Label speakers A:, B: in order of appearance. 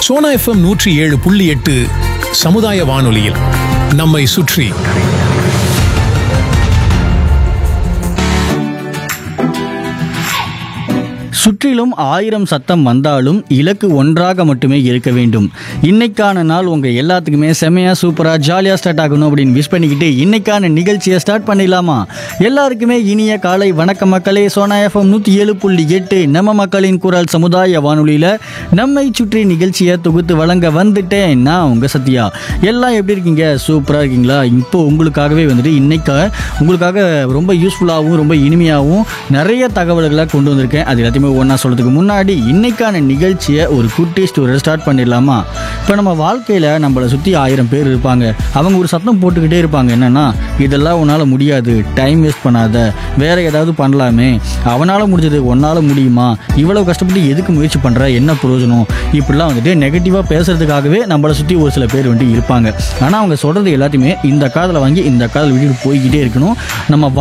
A: Sona FM நூற்றி ஏழு புள்ளி எட்டு சமுதாய வானொலியில் நம்மை சுற்றி
B: சுற்றிலும் ஆயிரம் சத்தம் வந்தாலும் இலக்கு ஒன்றாக மட்டுமே இருக்க வேண்டும் இன்னைக்கான நாள் உங்க எல்லாத்துக்குமே செமையா சூப்பரா ஜாலியா ஸ்டார்ட் ஆகணும் அப்படின்னு விஷ் பண்ணிக்கிட்டு இன்னைக்கான நிகழ்ச்சியை ஸ்டார்ட் பண்ணிடலாமா எல்லாருக்குமே இனிய காலை வணக்க மக்களே சோனா எஃப்எம் நூத்தி ஏழு புள்ளி எட்டு நம்ம மக்களின் குரல் சமுதாய வானொலியில நம்மை சுற்றி நிகழ்ச்சியை தொகுத்து வழங்க வந்துட்டேன் நான் உங்க சத்யா எல்லாம் எப்படி இருக்கீங்க சூப்பரா இருக்கீங்களா இப்போ உங்களுக்காகவே வந்துட்டு இன்னைக்கு உங்களுக்காக ரொம்ப யூஸ்ஃபுல்லாகவும் ரொம்ப இனிமையாகவும் நிறைய தகவல்களை கொண்டு வந்திருக்கேன் அது எல்லாத்தையுமே ஒன்றா சொல்கிறதுக்கு முன்னாடி இன்னைக்கான நிகழ்ச்சியை ஒரு குட்டி ஸ்டோரி ஸ்டார்ட் பண்ணிடலாமா இப்போ நம்ம வாழ்க்கையில் நம்மளை சுற்றி ஆயிரம் பேர் இருப்பாங்க அவங்க ஒரு சத்தம் போட்டுக்கிட்டே இருப்பாங்க என்னன்னா இதெல்லாம் உன்னால் முடியாது டைம் வேஸ்ட் பண்ணாத வேற ஏதாவது பண்ணலாமே அவனால் முடிஞ்சது உன்னால் முடியுமா இவ்வளோ கஷ்டப்பட்டு எதுக்கு முயற்சி பண்ணுற என்ன பிரயோஜனம் இப்படிலாம் வந்துட்டு நெகட்டிவாக பேசுறதுக்காகவே நம்மளை சுற்றி ஒரு சில பேர் வந்துட்டு இருப்பாங்க ஆனால் அவங்க சொல்கிறது எல்லாத்தையுமே இந்த காதில் வாங்கி இந்த காதில் விட்டுட்டு போய்கிட்டே இருக்கணும் நம்ம